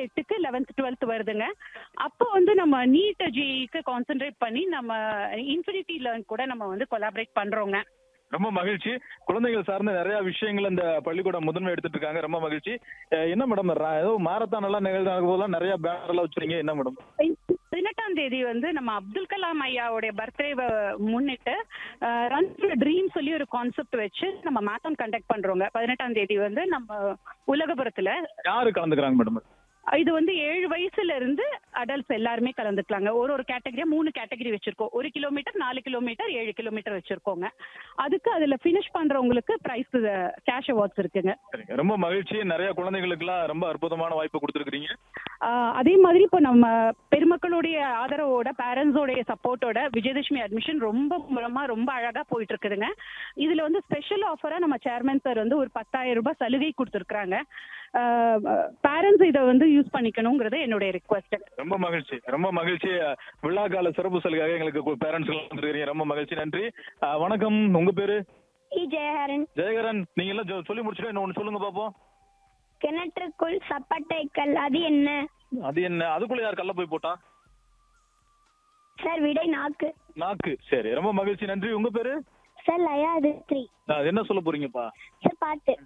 எட்டுக்கு eleventh twelfth வருதுங்க அப்போ வந்து நம்ம நீட் ஜிக்கு கான்சென்ட்ரேட் பண்ணி நம்ம இன்ஃபினிட்டி லேர்ன் கூட நம்ம வந்து கொலாபரேட் பண்றோங்க ரொம்ப மகிழ்ச்சி குழந்தைகள் சார்ந்த நிறைய விஷயங்கள் இந்த பள்ளிக்கூடம் முதன்மை எடுத்துட்டு இருக்காங்க ரொம்ப மகிழ்ச்சி அஹ் என்ன மேடம் ஏதோ மாரத்தான் எல்லாம் நிகழ்ந்த போதெல்லாம் நிறைய பேனர் எல்லாம் வச்சிருக்கீங்க என்ன மேடம் பதினெட்டாம் தேதி வந்து நம்ம அப்துல் கலாம் ஐயாவுடைய பர்த்டே முன்னிட்டு ரன் ட்ரீம் சொல்லி ஒரு கான்செப்ட் வச்சு நம்ம மேத்தம் கண்டக்ட் பண்றோங்க பதினெட்டாம் தேதி வந்து நம்ம உலகபுரத்துல யாரு கலந்துக்கிறாங்க மேடம் இது வந்து ஏழு வயசுல இருந்து அடல்ட்ஸ் எல்லாருமே கலந்துக்கலாங்க ஒரு ஒரு கேட்டகரியா மூணு கேட்டகரி வச்சிருக்கோம் ஒரு கிலோமீட்டர் நாலு கிலோமீட்டர் ஏழு கிலோமீட்டர் வச்சிருக்கோங்க அதுக்கு அதுல ஃபினிஷ் பண்றவங்களுக்கு பிரைஸ் கேஷ் அவார்ட்ஸ் இருக்குங்க சரிங்க ரொம்ப மகிழ்ச்சி நிறைய குழந்தைகளுக்குலாம் ரொம்ப அற்புதமான வாய்ப்பு கொடுத்துருக்கீங்க ஆஹ் அதே மாதிரி இப்போ நம்ம பெருமக்களுடைய ஆதரவோட பேரண்ட்ஸோடைய சப்போர்ட்டோட விஜயதசமி அட்மிஷன் ரொம்ப மூலமா ரொம்ப அழகா போயிட்டு இருக்குதுங்க இதுல வந்து ஸ்பெஷல் ஆஃபரா நம்ம சேர்மன் சார் வந்து ஒரு பத்தாயிரம் ரூபாய் சலுகை கொடுத்துருக்காங்க பேரண்ட்ஸ் இதை வந்து யூஸ் பண்ணிக்கணுங்கிறது என்னுடைய ரிக்வஸ்ட் ரொம்ப மகிழ்ச்சி ரொம்ப மகிழ்ச்சி அஹ் விழா கால சிறப்பு சலுகையாக எங்களுக்கு பேரண்ட்ஸ் வந்துருக்கீங்க ரொம்ப மகிழ்ச்சி நன்றி அஹ் வணக்கம் உங்க பேரு இ ஜெயஹரன் ஜெயகரன் நீங்க எல்லாம் சொ- சொல்லி முடிச்சுட்டு என்ன ஒண்ணு சொல்லுங்க பாப்போம் கிணற்றுக்குள் சப்பட்டைக்கல் அது என்ன அது என்ன அதுக்குள்ள யார் கல்ல போய் போட்டா சார் விடை நாக்கு நாக்கு சரி ரொம்ப மகிழ்ச்சி நன்றி உங்க பேரு சார் லயா அதிர்த்ரி அது என்ன சொல்ல போறீங்கப்பா சார் பாட்டு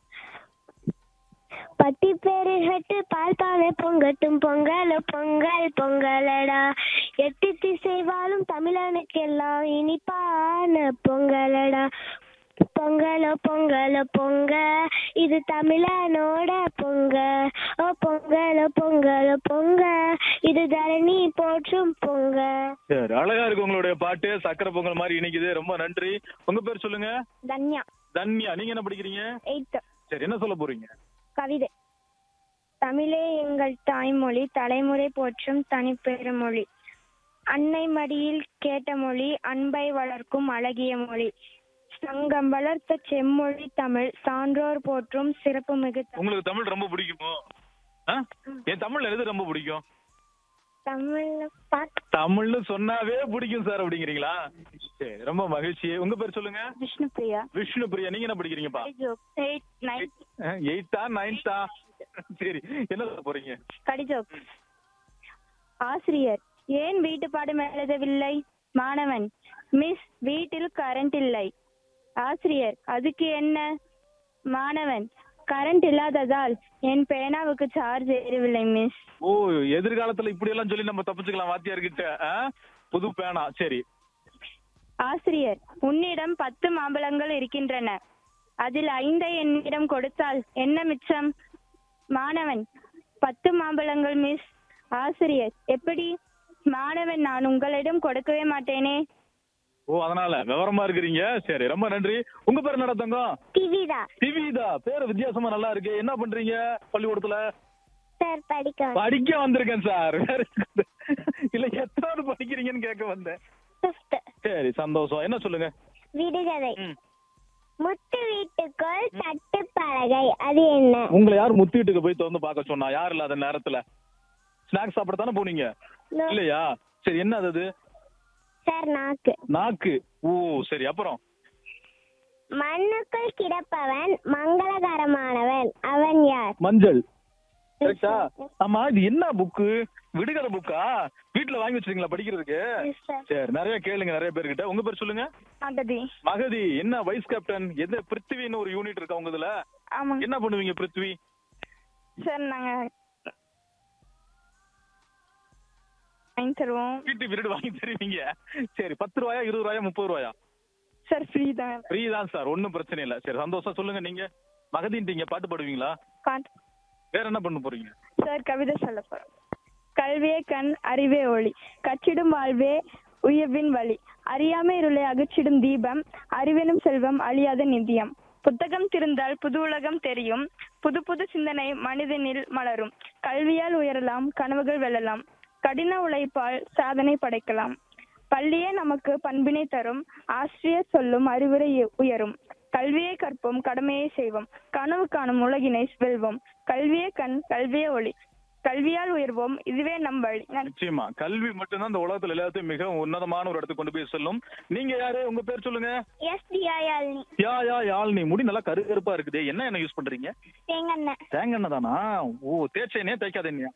பட்டி பேரு ஹட்டு பால் பாவே பொங்கட்டும் பொங்கல் பொங்கல் பொங்கலடா எட்டு திசை வாழும் தமிழனுக்கெல்லாம் இனிப்பான பொங்கலடா பொங்கலோ பொங்கலோ பொங்க இது தமிழனோட பொங்க ஓ பொங்கலோ பொங்கலோ பொங்க இது தரணி போற்றும் பொங்க சரி அழகா இருக்கு உங்களுடைய பாட்டு சக்கரை பொங்கல் மாதிரி இனிக்குது ரொம்ப நன்றி உங்க பேர் சொல்லுங்க தன்யா தன்யா நீங்க என்ன படிக்கிறீங்க எயித்து சரி என்ன சொல்ல போறீங்க கவிதை தமிழே எங்கள் தாய்மொழி தலைமுறை போற்றும் தனிப்பெருமொழி அன்னை மடியில் கேட்ட மொழி அன்பை வளர்க்கும் அழகிய மொழி சங்கம் வளர்த்த செம்மொழி தமிழ் சான்றோர் போற்றும் சிறப்புமிகு தமிழ். உங்களுக்கு தமிழ் ரொம்ப பிடிக்குமோ ஆ? என் தமிழ்ல எது ரொம்ப பிடிக்கும் தமிழ்ல பாட்டு தமிழ்னு சொன்னாவே பிடிக்கும் சார் அப்படிங்கிறீங்களா சரி ரொம்ப மகிழ்ச்சி உங்க பேர் சொல்லுங்க விஷ்ணு பிரியா விஷ்ணு பிரியா நீங்க என்ன படிக்கிறீங்கப்பா எயிட் நைன் எயித்தா நைன்த்தா சரி என்ன சொல்ல போறீங்க கடிஜோக் ஆசிரியர் ஏன் வீட்டு பாடம் எழுதவில்லை மாணவன் மிஸ் வீட்டில் கரண்ட் இல்லை ஆசிரியர் அதுக்கு என்ன மாணவன் கரண்ட் இல்லாததால் என் பேனாவுக்கு சார்ஜ் ஏறவில்லை மிஸ் ஓ எதிர்காலத்துல இப்படி எல்லாம் சொல்லி நம்ம தப்பிச்சுக்கலாம் வாத்தியார்கிட்ட ஆ? புது பேனா சரி ஆசிரியர் உன்னிடம் பத்து மாம்பழங்கள் இருக்கின்றன அதில் ஐந்தை என்னிடம் கொடுத்தால் என்ன மிச்சம் மாணவன் பத்து மாம்பழங்கள் மிஸ் ஆசிரியர் எப்படி மாணவன் நான் உங்களிடம் கொடுக்கவே மாட்டேனே ஓ அதனால விவரமா இருக்கிறீங்க சரி ரொம்ப நன்றி உங்க பேர் என்ன தங்கம் டிவிதா டிவிதா பேர் வித்தியாசமா நல்லா இருக்கு என்ன பண்றீங்க பள்ளிக்கூடத்துல சார் படிக்க படிக்க வந்திருக்கேன் சார் இல்ல எத்தனாவது படிக்கிறீங்கன்னு கேட்க வந்தேன் சரி சந்தோஷம் என்ன சொல்லுங்க விடுகதை ம். முத்து வீட்டுக்குள் தட்டு பலகை அது என்ன உங்களை யார் முத்து வீட்டுக்கு போய் திறந்து பார்க்க சொன்னா யார் இல்லாத நேரத்துல ஸ்நாக்ஸ் சாப்பிட தானே போனீங்க No. இல்லையா சரி என்ன அது அது சார் நாக்கு நாக்கு ஓ சரி அப்புறம் மண்ணுக்குள் கிடப்பவன் மங்களகரமானவன் அவன் யார் மஞ்சள் கரெக்டா ஆமா இது என்ன புக்கு விடுகதை புக்கா வீட்டுல வாங்கி வச்சிருக்கீங்களா படிக்கிறதுக்கு சரி நிறைய கேளுங்க நிறைய பேர்கிட்ட உங்க பேர் சொல்லுங்க அகதி மகதி என்ன வைஸ் கேப்டன் எந்த பிருத்திவின்னு ஒரு யூனிட் இருக்கா உங்க இதுல ஆமாங்க என்ன பண்ணுவீங்க பிருத்வி சார் நாங்க வாங்கி தருவோம் வீட்டு பீரியட் வாங்கி தருவீங்க சரி பத்து ரூபாயா இருபது ரூபாயா முப்பது ரூபாயா சார் ஃப்ரீ தான் ஃப்ரீ தான் சார் ஒன்றும் பிரச்சனை இல்லை சரி சந்தோஷம் சொல்லுங்க நீங்க மகதின்ட்டீங்க பாட்டு பாடுவீங்களா பாட்டு வேற என்ன பண்ண போறீங்க சார் கவிதை சொல்ல போறோம் கல்வியே கண் அறிவே ஒளி கற்றிடும் வாழ்வே உயர்வின் வழி அறியாமை இருளை அகற்றிடும் தீபம் அறிவெனும் செல்வம் அழியாத நிதியம் புத்தகம் திறந்தால் புது உலகம் தெரியும் புது புது சிந்தனை மனிதனில் மலரும் கல்வியால் உயரலாம் கனவுகள் வெல்லலாம் கடின உழைப்பால் சாதனை படைக்கலாம் பள்ளியே நமக்கு பண்பினை தரும் ஆசிரியர் சொல்லும் அறிவுரை உயரும் கல்வியை கற்போம் கடமையை செய்வோம் கனவு காணும் உலகினை வெல்வோம் கல்வியே கண் கல்வியே ஒளி கல்வியால் உயர்வோம் இதுவே நம் வழி நன்றி. நிச்சயமா கல்வி மட்டும்தான் இந்த உலகத்துல எல்லாத்தையும் மிக உன்னதமான ஒரு இடத்துக்கு கொண்டு போய் செல்லும் நீங்க யாரு உங்க பேர் சொல்லுங்க எஸ் தியாயாலினி யா யா யாழ்னி முடி நல்லா கருகருப்பா இருக்குது என்ன என்ன யூஸ் பண்றீங்க தேங்கண்ண தேங்காய் எண்ணெய் தானா ஓ தேய்ச்ச எண்ணெயா தேய்க்காத எண்ணெயா